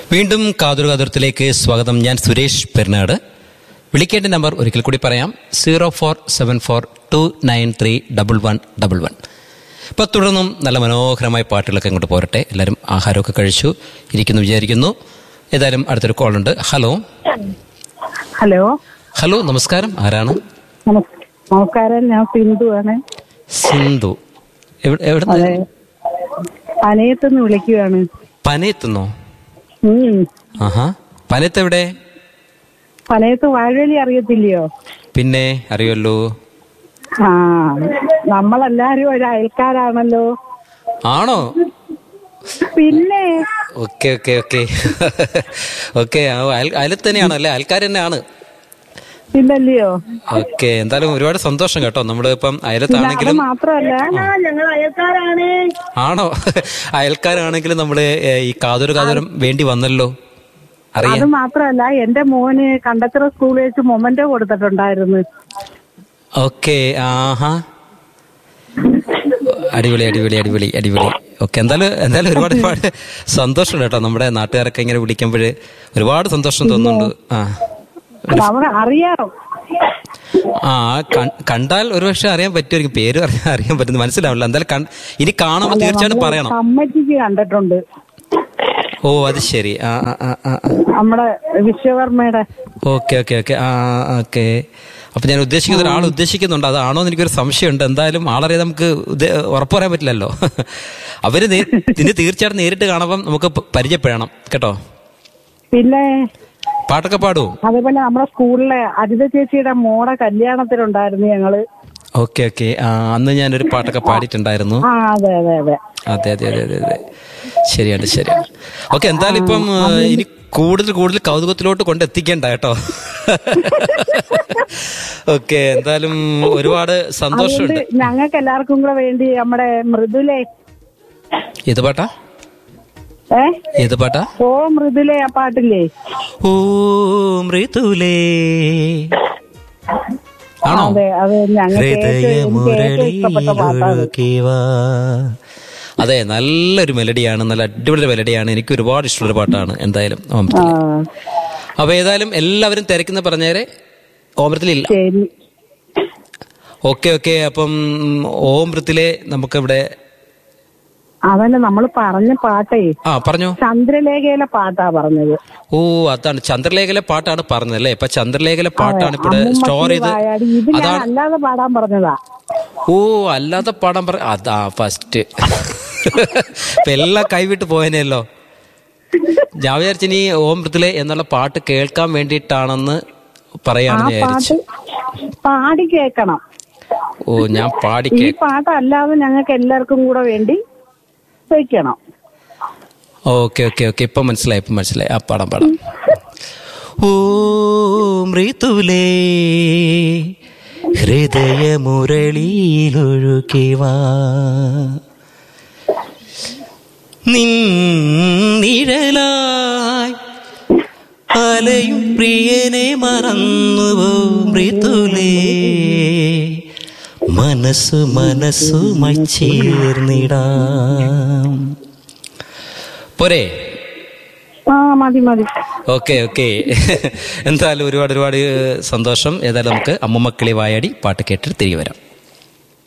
വീണ്ടും കാതുർ കാതുരത്തിലേക്ക് സ്വാഗതം ഞാൻ സുരേഷ് പെരുന്നാട് വിളിക്കേണ്ട നമ്പർ ഒരിക്കൽ കൂടി പറയാം zero four seven four two nine three double one double one ഇപ്പോൾ തുടർന്നും നല്ല മനോഹരമായ പാട്ടുകളൊക്കെ അങ്ങോട്ട് പോരട്ടെ എല്ലാവരും ആഹാരമൊക്കെ കഴിച്ചു ഇരിക്കുന്നു വിചാരിക്കുന്നു ഏതായാലും അടുത്തൊരു കോളുണ്ട് ഹലോ ഹലോ ഹലോ നമസ്കാരം ആരാണ് നമസ്- നമസ്കാരം ഞാൻ സിന്ധു ആണ് സിന്ധു എവിടെ എവിടെ അതെ പനയത്തുനിന്ന് വിളിക്കുകയാണ് പനയത്തുന്നോ ഉം. ആഹാ പനയത്ത് എവിടെ പനയത്ത് വാഴവലി അറിയത്തില്ലയോ പിന്നെ അറിയുമല്ലോ ആ നമ്മളെല്ലാരും ഒരു അയൽക്കാരാണല്ലോ ആണോ പിന്നെ ഓക്കെ ഓക്കെ ഓക്കെ ഓക്കെ അതിൽ തന്നെയാണ് അല്ലേ ആൾക്കാർ തന്നെയാണ് പിന്നല്ലയോ ഓക്കെ എന്തായാലും ഒരുപാട് സന്തോഷം കേട്ടോ നമ്മുടെ ഇപ്പം അത് അയലത്താണെങ്കിലും മാത്രമല്ല ഞങ്ങൾ അയൽക്കാരാണ് ആണോ അയൽക്കാരാണെങ്കിലും നമ്മള് ഏ, ഈ കാതൊരു കാതോരം വേണ്ടി വന്നല്ലോ അത് അറിയാം മാത്രമല്ല എന്റെ മോന് കണ്ടത്തറ സ്കൂളിൽ വെച്ച് മൊമെന്റോ കൊടുത്തിട്ടുണ്ടായിരുന്നു ഓക്കെ ആഹാ അടിപൊളി അടിപൊളി അടിപൊളി അടിപൊളി ഓക്കെ എന്തായാലും എന്തായാലും ഒരുപാട് ഒരുപാട് സന്തോഷം കേട്ടോ നമ്മുടെ നാട്ടുകാരൊക്കെ ഇങ്ങനെ വിളിക്കുമ്പോൾ ഒരുപാട് സന്തോഷം തോന്നുന്നുണ്ട് ആ അവിടെ അറിയാം ആ കൺ- കണ്ടാൽ ഒരുപക്ഷെ അറിയാൻ പറ്റുമായിരിക്കും പേര് അറിയാൻ അറിയാൻ പറ്റുന്നു മനസ്സിലാവില്ല എന്തായാലും കൺ- ഇനി കാണുമ്പോൾ തീർച്ചയായിട്ടും പറയണം അമ്മച്ചിക്ക് കണ്ടിട്ടുണ്ട് ഓ അത് ശരി ആ ആ ആ ആ നമ്മുടെ വിശ്വകർമ്മയുടെ ഓക്കെ ഓക്കെ ഓക്കെ ആ ഓക്കെ അപ്പൊ ഞാൻ ഉദ്ദേശിക്കുന്ന ഒരാൾ ഉദ്ദേശിക്കുന്നുണ്ട് അതാണോ എന്ന് എനിക്കൊരു സംശയമുണ്ട് എന്തായാലും ആളറിയാതെ നമുക്ക് ഉദ്ദേ- ഉറപ്പ് പറയാൻ പറ്റില്ലല്ലോ അവര് നേ- നിന്നെ തീർച്ചയായിട്ടും നേരിട്ട് കാണുമ്പം നമുക്ക് പ- പരിചയപ്പെടണം കേട്ടോ പിന്നെ പാട്ടൊക്കെ പാടുവോ അതേപോലെ നമ്മുടെ സ്കൂളിലെ അജിത ചേച്ചിയുടെ മോടെ കല്യാണത്തിനുണ്ടായിരുന്നു ഞങ്ങള് ഓക്കെ ഓക്കെ ആ അന്ന് ഞാനൊരു പാട്ടൊക്കെ പാടിയിട്ടുണ്ടായിരുന്നു ആ അതെ അതെ അതെ അതെ അതെ അതെ അതെ അതെ ശരിയാണ് ശരിയാണ് ഓക്കെ എന്തായാലും ഇപ്പം ഏഹ്, ഇനി കൂടുതൽ കൂടുതൽ കൗതുകത്തിലോട്ട് കൊണ്ടെത്തിക്കേണ്ട കേട്ടോ ഓക്കെ എന്തായാലും ഒരുപാട് അതുകൊണ്ട് സന്തോഷമുണ്ട് ഞങ്ങൾക്ക് എല്ലാവർക്കും കൂടെ വേണ്ടി നമ്മുടെ മൃദുലെ ഏത് പാട്ടാ ഏ ഏത് പാട്ടാ ഓ മൃദുലെ ആ പാട്ടില്ലേ ഓ മൃദുലേ ആണോ അതെ അത് ഞങ്ങൾക്ക് ഏറ്റവും എനിക്ക് ഏറ്റവും ഇഷ്ടപ്പെട്ട പാട്ടാണ് ഹൃദയമൊരളിയിലൊഴുകിവാ. അതെ നല്ലൊരു മെലഡിയാണ് നല്ല അടിപൊളി മെലഡിയാണ് എനിക്ക് ഒരുപാട് ഇഷ്ടമുള്ള പാട്ടാണ് എന്തായാലും ആ ഓമത്തിൽ അപ്പൊ ഏതായാലും എല്ലാവരും തിരക്കുന്ന പറഞ്ഞേരെ ഓമൃത്തിലില്ല ശരി ഓക്കെ ഓക്കെ അപ്പം ഓമൃത്തിലെ നമുക്കിവിടെ അതല്ല നമ്മൾ പറഞ്ഞ പാട്ടേ ആ പറഞ്ഞോ ചന്ദ്രലേഖയിലെ പാട്ടാ പറഞ്ഞത് ഓ അതാണ് ചന്ദ്രലേഖയിലെ പാട്ടാണ് പറഞ്ഞത് അല്ലേ ഇപ്പൊ ചന്ദ്രലേഖയിലെ പാട്ടാണ് ഇവിടെ സ്റ്റോർ ചെയ്ത് വായാടി ഇത് ഞാൻ അതാണ് അല്ലാതെ പാടാൻ പറഞ്ഞതാ ഓ അല്ലാതെ പാടാൻ പറ അതാ ഫസ്റ്റ് ഇപ്പൊ എല്ലാം കൈവിട്ട് പോയനെയല്ലോ ഞാൻ വിചാരിച്ചു ഇനി ഓം മൃത്തിലെ എന്നുള്ള പാട്ട് കേൾക്കാൻ വേണ്ടിയിട്ടാണെന്ന് ആ പറയാണെന്ന് വിചാരിച്ചു പാട്ട് പാടി കേക്കണം ഓ ഞാൻ പാടി ഈ കേ പാട്ട് അല്ലാതെ ഞങ്ങൾക്ക് എല്ലാവർക്കും കൂടെ വേണ്ടി വെക്കണം ഓക്കെ ഓക്കെ ഓക്കെ ഇപ്പൊ മനസ്സിലായി ഇപ്പൊ മനസ്സിലായി ആ പാടാം പാടാം ഓ മൃതുലേ ഹൃദയമുരളിയിലൊഴുകിവാ നിഴലായി അലയും പ്രിയനെ മറന്നുവോ മൃതുലേ മനസ്സു മനസ്സുമായി ചേർന്നിടാം പോരെ ആ മതി മതി ഓക്കെ ഓക്കെ എന്തായാലും ഒരുപാട് ഒരുപാട് സന്തോഷം ഏതായാലും നമുക്ക് അമ്മമ്മക്കിളി വായാടി പാട്ട് കേട്ടിട്ട് തിരികെ വരാം